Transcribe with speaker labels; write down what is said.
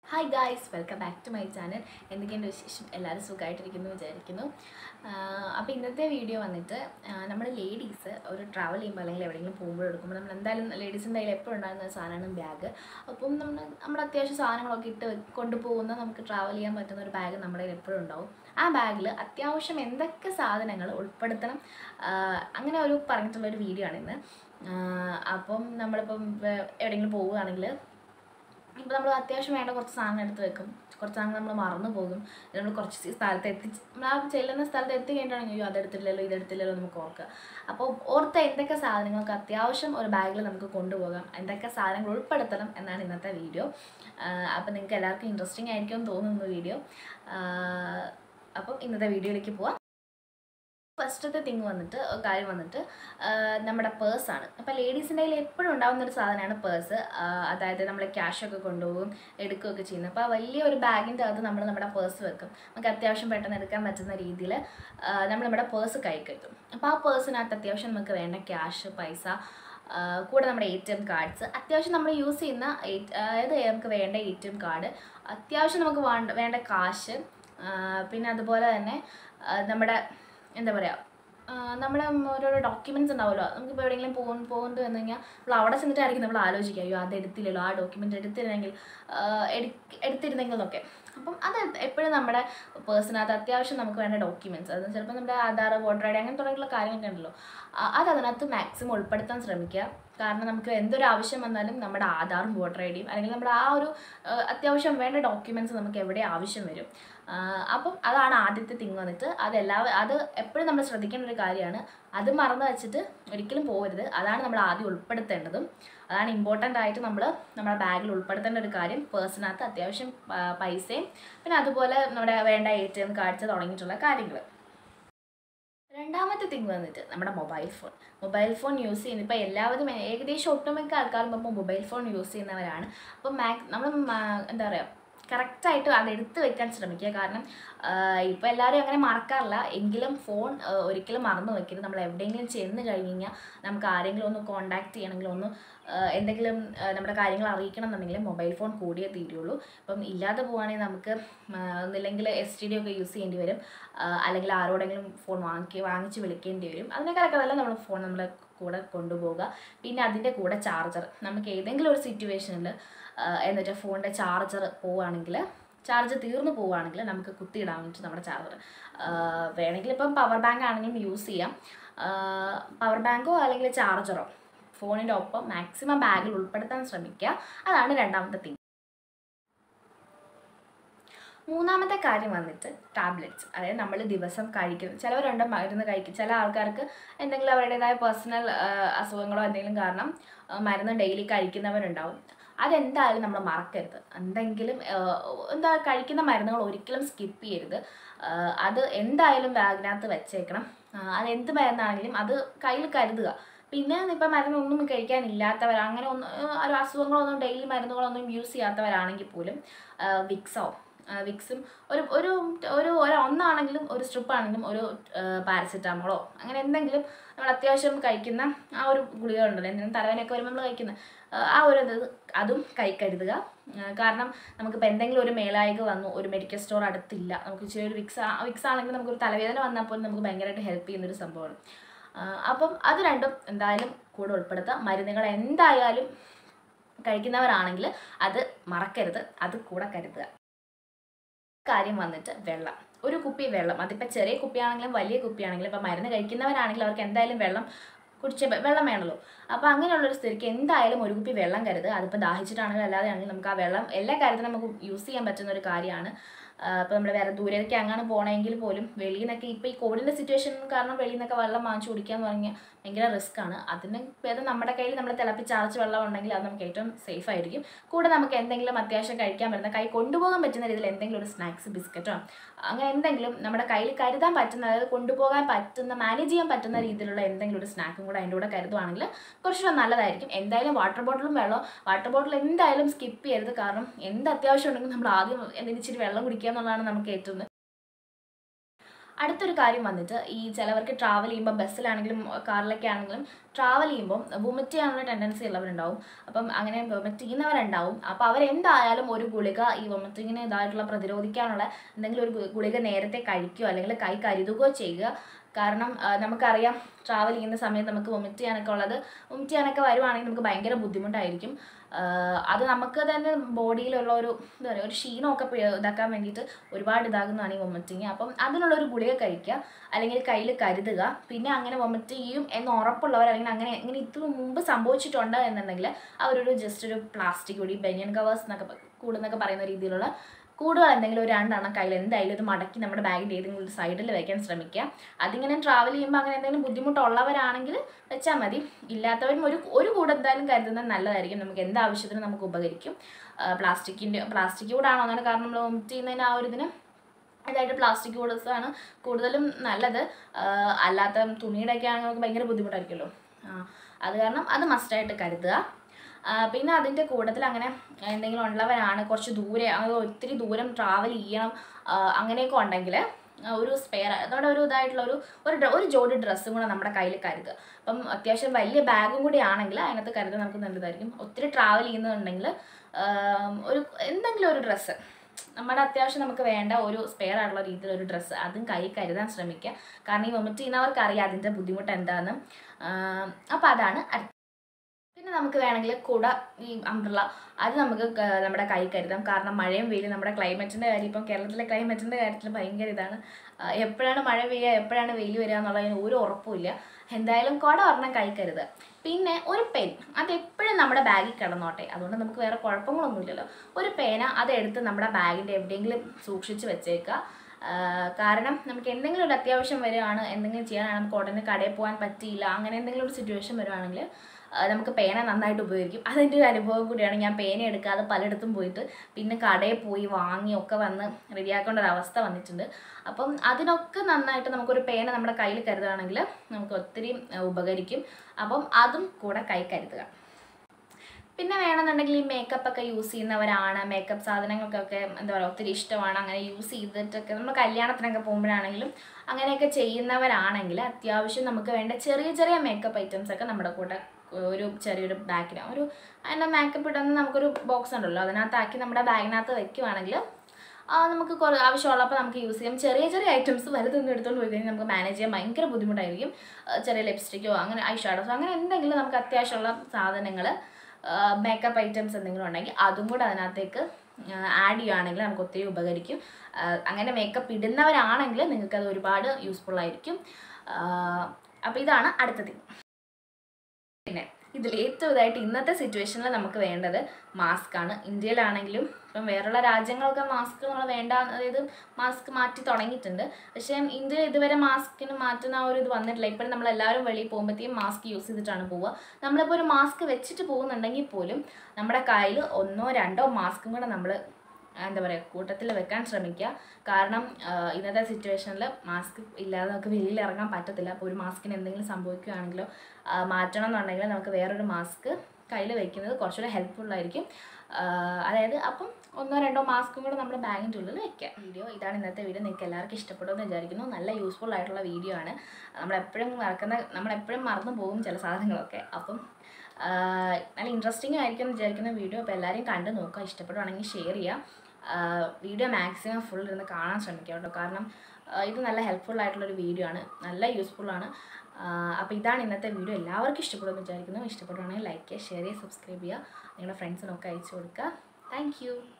Speaker 1: hi guys welcome back to my channel എന്തൊക്കെയുണ്ട് വിശേഷം എല്ലാവരും സുഖമായിട്ടിരിക്കുന്നു വിചാരിക്കുന്നു അപ്പോൾ ഇന്നത്തെ വീഡിയോ വന്നിട്ട് നമ്മൾ ലേഡീസ് ഒരു ട്രാവൽ ചെയ്യുമ്പോൾ അല്ലെങ്കിൽ എവിടെയെങ്കിലും പോകുമ്പോൾ എടുക്കുമ്പോൾ നമ്മൾ എന്തായാലും ലേഡീസിൻ്റെ കയ്യിൽ എപ്പോഴും ഉണ്ടാകുന്ന ഒരു സാധനമാണ് ബാഗ് അപ്പം നമ്മൾ നമ്മുടെ അത്യാവശ്യം സാധനങ്ങളൊക്കെ ഇട്ട് വെ- കൊണ്ടുപോകുന്ന നമുക്ക് ട്രാവൽ ചെയ്യാൻ പറ്റുന്ന ഒരു ബാഗ് നമ്മുടെ കയ്യിൽ എപ്പോഴും ഉണ്ടാവും ആ ബാഗിൽ അത്യാവശ്യം എന്തൊക്കെ സാധനങ്ങൾ ഉൾപ്പെടുത്തണം ആ, അങ്ങനെ ഒരു പറഞ്ഞിട്ടുള്ള ഒരു വീഡിയോ ആണ് ഇന്ന് ആ, അപ്പം നമ്മളിപ്പം വേ- എവിടെയെങ്കിലും പോവുകയാണെങ്കിൽ ഇപ്പോൾ നമ്മൾ അത്യാവശ്യം വേണ്ട കുറച്ച് സാധനം എടുത്ത് വെക്കും കുറച്ച് സാധനങ്ങൾ നമ്മൾ മറന്നു പോകും നമ്മൾ കുറച്ച് സി- സ്ഥലത്ത് എത്തി നമ്മൾ ആ ചെല്ലുന്ന സ്ഥലത്ത് എത്തി കഴിഞ്ഞിട്ടാണെങ്കിൽ അയ്യോ അതെടുത്തില്ലല്ലോ ഇതെടുത്തില്ലല്ലോ എന്ന് നമുക്ക് ഓർക്കുക അപ്പോൾ ഓർത്ത എന്തൊക്കെ സാധനങ്ങൾക്ക് അത്യാവശ്യം ഒരു ബാഗിൽ നമുക്ക് കൊണ്ടുപോകാം എന്തൊക്കെ സാധനങ്ങൾ ഉൾപ്പെടുത്തണം എന്നാണ് ഇന്നത്തെ വീഡിയോ അപ്പോൾ നിങ്ങൾക്ക് എല്ലാവർക്കും ഇൻട്രസ്റ്റിംഗ് ആയിരിക്കും എന്ന് തോന്നുന്നു വീഡിയോ അപ്പം ഇന്നത്തെ വീഡിയോയിലേക്ക് പോവാം ഫസ്റ്റത്തെ തിങ് വന്നിട്ട് ഒരു കാര്യം വന്നിട്ട് ആ, നമ്മുടെ പേഴ്സാണ് അപ്പോൾ ലേഡീസിൻ്റെ കയ്യിൽ എപ്പോഴും ഉണ്ടാകുന്ന ഒരു സാധനമാണ് പേഴ്സ് അതായത് നമ്മൾ ക്യാഷൊക്കെ കൊണ്ടുപോകും എടുക്കുകയൊക്കെ ചെയ്യുന്നത് അപ്പോൾ ആ വലിയ ഒരു ബാഗിൻ്റെ അകത്ത് നമ്മൾ നമ്മുടെ പേഴ്സ് വെക്കും നമുക്ക് അത്യാവശ്യം പെട്ടെന്ന് എടുക്കാൻ പറ്റുന്ന രീതിയിൽ നമ്മൾ നമ്മുടെ പേഴ്സ് കൈ കെട്ടും അപ്പോൾ ആ പേഴ്സിനകത്ത് അത്യാവശ്യം നമുക്ക് വേണ്ട ക്യാഷ് പൈസ ആ, കൂടെ നമ്മുടെ എ ടി എം കാർഡ്സ് അത്യാവശ്യം നമ്മൾ യൂസ് ചെയ്യുന്ന A- അതായത് നമുക്ക് വേണ്ട എ ടി എം കാർഡ് അത്യാവശ്യം നമുക്ക് വേണ്ട വേണ്ട കാശ് ആ, പിന്നെ അതുപോലെ തന്നെ ആ, നമ്മുടെ എന്താ പറയുക നമ്മുടെ ഓരോരോ ഡോക്യുമെൻറ്റ്സ് ഉണ്ടാവുമല്ലോ നമുക്കിപ്പോൾ എവിടെയെങ്കിലും പോകും പോകുന്നത് വന്നു കഴിഞ്ഞാൽ നമ്മൾ അവിടെ ചെന്നിട്ടായിരിക്കും നമ്മൾ ആലോചിക്കുക അയ്യോ അത് എടുത്തില്ലല്ലോ ആ ഡോക്യുമെൻ്റ് എടുത്തിരുന്നെങ്കിൽ ആ, എടുക്ക- എടുത്തിരുന്നെങ്കിൽ എന്നൊക്കെ അപ്പം അത് എപ്പോഴും നമ്മുടെ പേഴ്സണകത്ത് അത്യാവശ്യം നമുക്ക് വേണ്ട ഡോക്യുമെൻറ്റ്സ് അത് ചിലപ്പോൾ നമ്മുടെ ആധാർ വോട്ടർ ഐ ഡി അങ്ങനെ തുടങ്ങിയിട്ടുള്ള കാര്യങ്ങളൊക്കെ ഉണ്ടല്ലോ ആ, അത് അതിനകത്ത് മാക്സിമം ഉൾപ്പെടുത്താൻ ശ്രമിക്കുക കാരണം നമുക്ക് എന്തൊരു ആവശ്യം വന്നാലും നമ്മുടെ ആധാറും വോട്ടർ ഐ ഡിയും അല്ലെങ്കിൽ നമ്മുടെ ആ ഒരു ആ, അത്യാവശ്യം വേണ്ട ഡോക്യുമെൻറ്റ്സ് നമുക്ക് എവിടെ ആവശ്യം വരും ആ, അപ്പം അതാണ് ആദ്യത്തെ തിങ് വന്നിട്ട് അതെല്ലാ അത് എപ്പോഴും നമ്മൾ ശ്രദ്ധിക്കേണ്ട ഒരു കാര്യമാണ് അത് മറന്നു വെച്ചിട്ട് ഒരിക്കലും പോകരുത് അതാണ് നമ്മൾ ആദ്യം ഉൾപ്പെടുത്തേണ്ടതും അതാണ് ഇമ്പോർട്ടൻ്റ് ആയിട്ട് നമ്മൾ നമ്മുടെ ബാഗിൽ ഉൾപ്പെടുത്തേണ്ട ഒരു കാര്യം പേഴ്സിനകത്ത് അത്യാവശ്യം ആ, പൈസയും പിന്നെ അതുപോലെ നമ്മുടെ വേണ്ട എ ടി എം കാർഡ്സ് തുടങ്ങിയിട്ടുള്ള കാര്യങ്ങൾ രണ്ടാമത്തെ തിങ് വന്നിട്ട് നമ്മുടെ mobile phone mobile phone use ചെയ്യുന്ന ഇപ്പോൾ എല്ലാവരും ഏകദേശം ഒട്ടുമിക്ക ആൾക്കാരും ഇപ്പോൾ മൊബൈൽ ഫോൺ യൂസ് ചെയ്യുന്നവരാണ് അപ്പം മാക് നമ്മൾ എന്താ പറയുക കറക്റ്റായിട്ട് അത് എടുത്ത് വെക്കാൻ ശ്രമിക്കുക കാരണം ഇപ്പോൾ എല്ലാവരും അങ്ങനെ മറക്കാറില്ല എങ്കിലും ഫോൺ ഒരിക്കലും മറന്നു വെക്കരുത് നമ്മൾ എവിടെയെങ്കിലും ചെന്ന് കഴിഞ്ഞ് കഴിഞ്ഞാൽ നമുക്ക് ആരെങ്കിലും ഒന്ന് കോണ്ടാക്ട് ചെയ്യണമെങ്കിൽ ഒന്ന് ആ, എന്തെങ്കിലും ആ, നമ്മുടെ കാര്യങ്ങൾ അറിയിക്കണം എന്നുണ്ടെങ്കിൽ മൊബൈൽ ഫോൺ കൂടിയേ തീരുള്ളൂ ഇപ്പം ഇല്ലാതെ പോവുകയാണെങ്കിൽ നമുക്ക് ആ, ഒന്നില്ലെങ്കിൽ എസ് ടി ഡി ഒക്കെ യൂസ് ചെയ്യേണ്ടി വരും ആ, അല്ലെങ്കിൽ ആരോടെങ്കിലും ഫോൺ വാങ്ങി വാങ്ങിച്ച് വിളിക്കേണ്ടി വരും അതിനേക്കാളൊക്കെ നല്ല നമ്മൾ ഫോൺ നമ്മൾ കൂടെ കൊണ്ടുപോവുക പിന്നെ അതിൻ്റെ കൂടെ ചാർജർ നമുക്ക് ഏതെങ്കിലും ഒരു സിറ്റുവേഷനിൽ എന്നിട്ട് ഫോണിൻ്റെ ചാർജർ പോവുകയാണെങ്കിൽ ചാർജ് തീർന്നു പോവുകയാണെങ്കിൽ നമുക്ക് കുത്തിയിടാൻ വേണ്ടിയിട്ട് നമ്മുടെ ചാർജർ വേണമെങ്കിൽ ഇപ്പം പവർ ബാങ്ക് ആണെങ്കിലും യൂസ് ചെയ്യാം പവർ ബാങ്കോ അല്ലെങ്കിൽ ചാർജറോ ഫോണിൻ്റെ ഒപ്പം മാക്സിമം ബാഗിൽ ഉൾപ്പെടുത്താൻ ശ്രമിക്കുക അതാണ് രണ്ടാമത്തെ തിങ് മൂന്നാമത്തെ കാര്യം വന്നിട്ട് ടാബ്ലറ്റ്സ് അതായത് നമ്മൾ ദിവസം കഴിക്കുന്ന ചിലവരുണ്ട് മരുന്ന് കഴിക്കും ചില ആൾക്കാർക്ക് എന്തെങ്കിലും അവരുടേതായ പേഴ്സണൽ അസുഖങ്ങളോ എന്തെങ്കിലും കാരണം ആ, മരുന്ന് ഡെയിലി കഴിക്കുന്നവരുണ്ടാവും അതെന്തായാലും നമ്മൾ മറക്കരുത് എന്തെങ്കിലും ആ, എന്താ കഴിക്കുന്ന മരുന്നുകൾ ഒരിക്കലും സ്കിപ്പ് ചെയ്യരുത് ആ, അത് എന്തായാലും ബാഗിനകത്ത് വെച്ചേക്കണം ആ, അത് എന്ത് മരുന്നാണെങ്കിലും അത് കയ്യിൽ കരുതുക പിന്നെ ഇപ്പം മരുന്നൊന്നും കഴിക്കാനില്ലാത്തവർ അങ്ങനെ ഒന്നും ആ, ഒരു അസുഖങ്ങളൊന്നും ഡെയിലി മരുന്നുകളൊന്നും യൂസ് ചെയ്യാത്തവരാണെങ്കിൽ പോലും വിക്സോ വിക്സും ഒരു ഒരു ഒരു ഒരു ഒന്നാണെങ്കിലും ഒരു സ്ട്രിപ്പ് ആണെങ്കിലും ഒരു പാരസിറ്റാമോളോ അങ്ങനെ എന്തെങ്കിലും നമ്മൾ അത്യാവശ്യം കഴിക്കുന്ന ആ ഒരു ഗുളിക ഉണ്ടല്ലോ എന്തെങ്കിലും തലവേനയൊക്കെ വരുമ്പോൾ നമ്മൾ കഴിക്കുന്ന ആ, ആ ഒരു ഇത് അതും കൈ കരുതുക ആ, കാരണം നമുക്കിപ്പോൾ എന്തെങ്കിലും ഒരു മേലായിക വന്നു ഒരു മെഡിക്കൽ സ്റ്റോർ അടുത്തില്ല നമുക്ക് ഇച്ചിരി ഒരു വിക്സ് ആ- വിക്സ് ആണെങ്കിൽ നമുക്കൊരു തലവേദന വന്നാൽ പോലും നമുക്ക് ഭയങ്കരമായിട്ട് ഹെൽപ്പ് ചെയ്യുന്നൊരു സംഭവമാണ് ആ, അപ്പം അത് രണ്ടും എന്തായാലും കൂടെ ഉൾപ്പെടുത്താം മരുന്നുകൾ എന്തായാലും കഴിക്കുന്നവരാണെങ്കിൽ അത് മറക്കരുത് അത് കൂടെ കരുതുക കാര്യം വന്നിട്ട് വെള്ളം ഒരു കുപ്പി വെള്ളം അതിപ്പോൾ ചെറിയ കുപ്പിയാണെങ്കിലും വലിയ കുപ്പിയാണെങ്കിലും ഇപ്പോൾ മരുന്ന് കഴിക്കുന്നവരാണെങ്കിൽ അവർക്ക് എന്തായാലും വെള്ളം കുടിച്ച് വെള്ളം വേണമല്ലോ അപ്പോൾ അങ്ങനെയുള്ളൊരു സ്ഥിതിക്ക് എന്തായാലും ഒരു കുപ്പി വെള്ളം കരുത് അതിപ്പോൾ ദാഹിച്ചിട്ടാണെങ്കിലും അല്ലാതെ ആണെങ്കിലും നമുക്ക് ആ വെള്ളം എല്ലാ കാര്യത്തിനും നമുക്ക് യൂസ് ചെയ്യാൻ പറ്റുന്ന ഒരു കാര്യമാണ് ഇപ്പോൾ നമ്മൾ വേറെ ദൂരേക്ക് അങ്ങനെ പോകണമെങ്കിൽ പോലും വെളിയിൽ നിന്നൊക്കെ ഇപ്പോൾ ഈ കോവിഡിൻ്റെ സിറ്റുവേഷൻ കാരണം വെളിയിൽ നിന്നൊക്കെ വെള്ളം വാങ്ങിച്ചു കുടിക്കാന്ന് പറഞ്ഞാൽ ഭയങ്കര റിസ്ക് ആണ് അതിന് ഭേദം നമ്മുടെ കയ്യിൽ നമ്മൾ തിളപ്പിച്ചാർച്ച വെള്ളം ഉണ്ടെങ്കിൽ അത് നമുക്ക് ഏറ്റവും സേഫ് ആയിരിക്കും കൂടെ നമുക്ക് എന്തെങ്കിലും അത്യാവശ്യം കഴിക്കാൻ പറ്റുന്ന കൈ കൊണ്ടുപോകാൻ പറ്റുന്ന രീതിയിൽ എന്തെങ്കിലും ഒരു സ്നാക്സ് ബിസ്ക്കറ്റോ അങ്ങനെ എന്തെങ്കിലും നമ്മുടെ കയ്യിൽ കരുതാൻ പറ്റുന്ന അതായത് കൊണ്ടുപോകാൻ പറ്റുന്ന മാനേജ് ചെയ്യാൻ പറ്റുന്ന രീതിയിലുള്ള എന്തെങ്കിലും ഒരു സ്നാക്കും കൂടെ അതിൻ്റെ കൂടെ കരുതുവാണെങ്കിൽ കുറച്ചുകൂടെ നല്ലതായിരിക്കും എന്തായാലും വാട്ടർ ബോട്ടിലും വെള്ളം വാട്ടർ ബോട്ടിൽ എന്തായാലും സ്കിപ്പ് ചെയ്യരുത് കാരണം എന്ത് അത്യാവശ്യം ഉണ്ടെങ്കിലും നമ്മൾ ആദ്യം എന്തെങ്കിലും ഇച്ചിരി വെള്ളം കുടിക്കുക എന്നുള്ളതാണ് നമുക്ക് ഏറ്റവും അടുത്തൊരു കാര്യം വന്നിട്ട് ഈ ചിലവർക്ക് ട്രാവൽ ചെയ്യുമ്പോൾ ബസ്സിലാണെങ്കിലും കാറിലൊക്കെ ആണെങ്കിലും ട്രാവൽ ചെയ്യുമ്പോൾ വൊമിറ്റ് ചെയ്യാനുള്ള ടെൻഡൻസി ഉള്ളവരുണ്ടാവും അപ്പം അങ്ങനെ വൊമിറ്റ് ചെയ്യുന്നവരുണ്ടാവും അപ്പോൾ അവരെന്തായാലും ഒരു ഗുളിക ഈ വൊമിറ്റിങ്ങിന് ഇതായിട്ടുള്ള പ്രതിരോധിക്കാനുള്ള എന്തെങ്കിലും ഒരു ഗു- ഗുളിക നേരത്തെ കഴിക്കുകയോ അല്ലെങ്കിൽ കൈ കരുതുകയോ ചെയ്യുക കാരണം ആ, നമുക്കറിയാം ട്രാവൽ ചെയ്യുന്ന സമയത്ത് നമുക്ക് വൊമിറ്റ് ചെയ്യാനൊക്കെ ഉള്ളത് വൊമിറ്റ് ചെയ്യാനൊക്കെ വരുവാണെങ്കിൽ നമുക്ക് ഭയങ്കര ബുദ്ധിമുട്ടായിരിക്കും ആ, അത് നമുക്ക് തന്നെ ബോഡിയിലുള്ള ഒരു എന്താ പറയുക ഒരു ക്ഷീണമൊക്കെ പി- ഇതാക്കാൻ വേണ്ടിയിട്ട് ഒരുപാട് ഇതാകുന്നതാണ് ഈ വൊമിറ്റിങ് അപ്പം അതിനുള്ള ഒരു ഗുളിക കഴിക്കുക അല്ലെങ്കിൽ കയ്യിൽ കരുതുക പിന്നെ അങ്ങനെ വൊമിറ്റ് ചെയ്യും എന്ന് ഉറപ്പുള്ളവർ അല്ലെങ്കിൽ അങ്ങനെ ഇങ്ങനെ ഇതിനു മുമ്പ് സംഭവിച്ചിട്ടുണ്ട് എന്നുണ്ടെങ്കിൽ അവരൊരു ജസ്റ്റ് ഒരു പ്ലാസ്റ്റിക് കൂടി ബനിയൻ കവേഴ്സ് എന്നൊക്കെ പ- കൂടുന്നൊക്കെ പറയുന്ന രീതിയിലുള്ള കൂടുതൽ എന്തെങ്കിലും ഒരു രണ്ടെണ്ണം കയ്യിൽ എന്തായാലും ഇത് മടക്കി നമ്മുടെ ബാഗിൻ്റെ ഏതെങ്കിലും ഒരു സൈഡിൽ വെക്കാൻ ശ്രമിക്കുക അതിങ്ങനെ ട്രാവൽ ചെയ്യുമ്പോൾ അങ്ങനെ എന്തെങ്കിലും ബുദ്ധിമുട്ടുള്ളവരാണെങ്കിൽ വെച്ചാൽ മതി ഇല്ലാത്തവരും ഒരു ഒരു കൂടെ എന്തായാലും കരുതുന്നത് നല്ലതായിരിക്കും നമുക്ക് എന്ത് ആവശ്യത്തിനും നമുക്ക് ഉപകരിക്കും പ്ലാസ്റ്റിക്കിൻ്റെ പ്ലാസ്റ്റിക് കൂടാണോ അങ്ങനെ കാരണം നമ്മൾ വോമിറ്റ് ചെയ്യുന്നതിന് ആ ഒരു ഇതിന് ഇതായിട്ട് പ്ലാസ്റ്റിക് ആണ് കൂടുതലും നല്ലത് ആ, അല്ലാത്ത തുണിയുടെ ഒക്കെ ആണെങ്കിൽ നമുക്ക് ഭയങ്കര ബുദ്ധിമുട്ടായിരിക്കുമല്ലോ ആ, അത് കാരണം അത് മസ്റ്റായിട്ട് കരുതുക ആ, പിന്നെ അതിൻ്റെ കൂട്ടത്തിൽ അങ്ങനെ എന്തെങ്കിലും ഉള്ളവരാണ് കുറച്ച് ദൂരെ അത് ഒത്തിരി ദൂരം ട്രാവൽ ചെയ്യണം ആ, അങ്ങനെയൊക്കെ ഉണ്ടെങ്കിൽ ഒരു സ്പെയർ നമ്മുടെ ഒരു ഇതായിട്ടുള്ള ഒരു ഒരു ഡ്ര- ഒരു ജോഡി ഡ്രസ്സും കൂടെ നമ്മുടെ കയ്യിൽ കരുതുക അപ്പം അത്യാവശ്യം വലിയ ബാഗും കൂടി ആണെങ്കിൽ അതിനകത്ത് കരുതാൻ നമുക്ക് നല്ലതായിരിക്കും ഒത്തിരി ട്രാവൽ ചെയ്യുന്നുണ്ടെങ്കിൽ ഒരു എന്തെങ്കിലും ഒരു ഡ്രസ്സ് നമ്മുടെ അത്യാവശ്യം നമുക്ക് വേണ്ട ഒരു സ്പെയർ ആയിട്ടുള്ള രീതിയിൽ ഒരു ഡ്രസ്സ് അതും കൈ കരുതാൻ ശ്രമിക്കുക കാരണം ഈ വൊമിറ്റ് ചെയ്യുന്നവർക്ക് അറിയാം അതിൻ്റെ ബുദ്ധിമുട്ട് എന്താണെന്ന് അപ്പോൾ അതാണ് അടുത്ത പിന്നെ നമുക്ക് വേണമെങ്കിൽ കുട ഈ അംബ്രല അത് നമുക്ക് ക- നമ്മുടെ കൈ കരുതാം കാരണം മഴയും വെയിലും നമ്മുടെ ക്ലൈമറ്റിൻ്റെ കാര്യം ഇപ്പം കേരളത്തിലെ ക്ലൈമറ്റിൻ്റെ കാര്യത്തിൽ ഭയങ്കര ഇതാണ് ആ, എപ്പോഴാണ് മഴ പെയ്യുക എപ്പോഴാണ് വെയിൽ വരിക എന്നുള്ളതിന് ഒരു ഉറപ്പുമില്ല എന്തായാലും കുട ഒരെണ്ണം കൈ കരുതുക പിന്നെ ഒരു പെൻ അത് എപ്പോഴും നമ്മുടെ ബാഗിൽ കിടന്നോട്ടെ അതുകൊണ്ട് നമുക്ക് വേറെ കുഴപ്പങ്ങളൊന്നുമില്ലല്ലോ ഒരു പേന അത് എടുത്ത് നമ്മുടെ ബാഗിൻ്റെ എവിടെയെങ്കിലും സൂക്ഷിച്ച് വെച്ചേക്കുക ആ, കാരണം നമുക്ക് എന്തെങ്കിലും ഒരു അത്യാവശ്യം വരികയാണ് എന്തെങ്കിലും ചെയ്യാനാണ് നമുക്ക് ഉടനെ കടയിൽ പോകാൻ പറ്റിയില്ല അങ്ങനെ എന്തെങ്കിലും ഒരു സിറ്റുവേഷൻ വരുവാണെങ്കിൽ ആ, നമുക്ക് പേന നന്നായിട്ട് ഉപയോഗിക്കും അതിൻ്റെ ഒരു അനുഭവം കൂടിയാണ് ഞാൻ പേന എടുക്കാതെ പലയിടത്തും പോയിട്ട് പിന്നെ കടയിൽ പോയി വാങ്ങി ഒക്കെ വന്ന് റെഡിയാക്കേണ്ട ഒരു അവസ്ഥ വന്നിട്ടുണ്ട് അപ്പം അതിനൊക്കെ നന്നായിട്ട് നമുക്കൊരു പേന നമ്മുടെ കയ്യിൽ കരുതുകയാണെങ്കിൽ നമുക്ക് ഒത്തിരി ആ, ഉപകരിക്കും അപ്പം അതും കൂടെ കൈ കരുതുക പിന്നെ വേണമെന്നുണ്ടെങ്കിൽ ഈ മേക്കപ്പ് ഒക്കെ യൂസ് ചെയ്യുന്നവരാണ് മേക്കപ്പ് സാധനങ്ങൾക്കൊക്കെ എന്താ പറയുക ഒത്തിരി ഇഷ്ടമാണ് അങ്ങനെ യൂസ് ചെയ്തിട്ടൊക്കെ നമ്മൾ കല്യാണത്തിനൊക്കെ പോകുമ്പോഴാണെങ്കിലും അങ്ങനെയൊക്കെ ചെയ്യുന്നവരാണെങ്കിൽ അത്യാവശ്യം നമുക്ക് വേണ്ട ചെറിയ ചെറിയ മേക്കപ്പ് ഐറ്റംസ് ഒക്കെ നമ്മുടെ കൂടെ ഒരു ചെറിയൊരു ബാഗിന് ഒരു അതിൻ്റെ മേക്കപ്പ് ഇടുന്ന നമുക്കൊരു ബോക്സ് ഉണ്ടല്ലോ അതിനകത്താക്കി നമ്മുടെ ബാഗിനകത്ത് വെക്കുവാണെങ്കിൽ ആ നമുക്ക് കുറേ ആവശ്യമുള്ളപ്പോൾ നമുക്ക് യൂസ് ചെയ്യാം ചെറിയ ചെറിയ ഐറ്റംസ് വലുതൊന്നും എടുത്തുകൊണ്ട് പോയി കഴിഞ്ഞാൽ നമുക്ക് മാനേജ് ചെയ്യാൻ ഭയങ്കര ബുദ്ധിമുട്ടായിരിക്കും ആ, ചെറിയ ലിപ്സ്റ്റിക്കോ അങ്ങനെ ഐ ഷാഡോസോ അങ്ങനെ എന്തെങ്കിലും നമുക്ക് അത്യാവശ്യമുള്ള സാധനങ്ങൾ മേക്കപ്പ് ഐറ്റംസ് എന്തെങ്കിലും ഉണ്ടെങ്കിൽ അതും കൂടെ അതിനകത്തേക്ക് ആഡ് ചെയ്യുകയാണെങ്കിൽ നമുക്ക് ഒത്തിരി ഉപകരിക്കും ആ, അങ്ങനെ മേക്കപ്പ് ഇടുന്നവരാണെങ്കിൽ നിങ്ങൾക്ക് അത് ഒരുപാട് യൂസ്ഫുൾ ആയിരിക്കും അപ്പോൾ ഇതാണ് അടുത്ത തിങ് പിന്നെ ഇതിൽ ഏറ്റവും ഇതായിട്ട് ഇന്നത്തെ സിറ്റുവേഷനിൽ നമുക്ക് വേണ്ടത് മാസ്ക് ആണ് ഇന്ത്യയിലാണെങ്കിലും ഇപ്പം വേറെയുള്ള രാജ്യങ്ങളൊക്കെ മാസ്ക് നമ്മൾ വേണ്ട അതായത് മാസ്ക് മാറ്റി തുടങ്ങിയിട്ടുണ്ട് പക്ഷേ ഇന്ത്യയിൽ ഇതുവരെ മാസ്കിന് മാറ്റുന്ന ആ ഒരു ഇത് വന്നിട്ടില്ല ഇപ്പോഴും നമ്മൾ എല്ലാവരും വെളിയിൽ പോകുമ്പോഴത്തേക്കും മാസ്ക് യൂസ് ചെയ്തിട്ടാണ് പോവുക നമ്മളിപ്പോൾ ഒരു മാസ്ക് വെച്ചിട്ട് പോകുന്നുണ്ടെങ്കിൽ പോലും നമ്മുടെ കയ്യിൽ ഒന്നോ രണ്ടോ മാസ്കും കൂടെ നമ്മൾ എന്താ പറയുക കൂട്ടത്തിൽ വെക്കാൻ ശ്രമിക്കുക കാരണം ആ, ഇന്നത്തെ സിറ്റുവേഷനിൽ മാസ്ക് ഇല്ലാതെ നമുക്ക് വെളിയിൽ ഇറങ്ങാൻ പറ്റത്തില്ല അപ്പോൾ ഒരു മാസ്കിന് എന്തെങ്കിലും സംഭവിക്കുകയാണെങ്കിലോ ആ, മാറ്റണം എന്നുണ്ടെങ്കിൽ നമുക്ക് വേറൊരു മാസ്ക് കയ്യിൽ വെക്കുന്നത് കുറച്ചുകൂടെ ഹെൽപ്ഫുൾ ആയിരിക്കും ആ, അതായത് അപ്പം ഒന്നോ രണ്ടോ മാസ്കും കൂടെ നമ്മുടെ ബാഗിൻ്റെ ഉള്ളിൽ വെക്കാം വീഡിയോ ഇതാണ് ഇന്നത്തെ വീഡിയോ നിങ്ങൾക്ക് എല്ലാവർക്കും ഇഷ്ടപ്പെടുമെന്ന് വിചാരിക്കുന്നു നല്ല യൂസ്ഫുൾ ആയിട്ടുള്ള വീഡിയോ ആണ് നമ്മളെപ്പോഴും മറക്കുന്ന നമ്മളെപ്പോഴും മറന്നു പോകും ചില സാധനങ്ങളൊക്കെ അപ്പം ആ, നല്ല ഇൻട്രസ്റ്റിംഗ് ആയിരിക്കും എന്ന് വിചാരിക്കുന്ന വീഡിയോ അപ്പോൾ എല്ലാവരും കണ്ട് നോക്കുക ഇഷ്ടപ്പെടുവാണെങ്കിൽ ഷെയർ ചെയ്യുക വീഡിയോ മാക്സിമം ഫുൾ ഇരുന്ന് കാണാൻ ശ്രമിക്കുക കേട്ടോ കാരണം ആ, ഇത് നല്ല ഹെൽപ്ഫുൾ ആയിട്ടുള്ളൊരു വീഡിയോ ആണ് നല്ല യൂസ്ഫുൾ ആണ് അപ്പോൾ ഇതാണ് ഇന്നത്തെ വീഡിയോ എല്ലാവർക്കും ഇഷ്ടപ്പെടുമെന്ന് വിചാരിക്കുന്നു ഇഷ്ടപ്പെടുവാണെങ്കിൽ ലൈക്ക് ചെയ്യുക ഷെയർ ചെയ്യുക സബ്സ്ക്രൈബ് ചെയ്യുക നിങ്ങളുടെ ഫ്രണ്ട്സിനൊക്കെ അയച്ചു കൊടുക്കുക താങ്ക്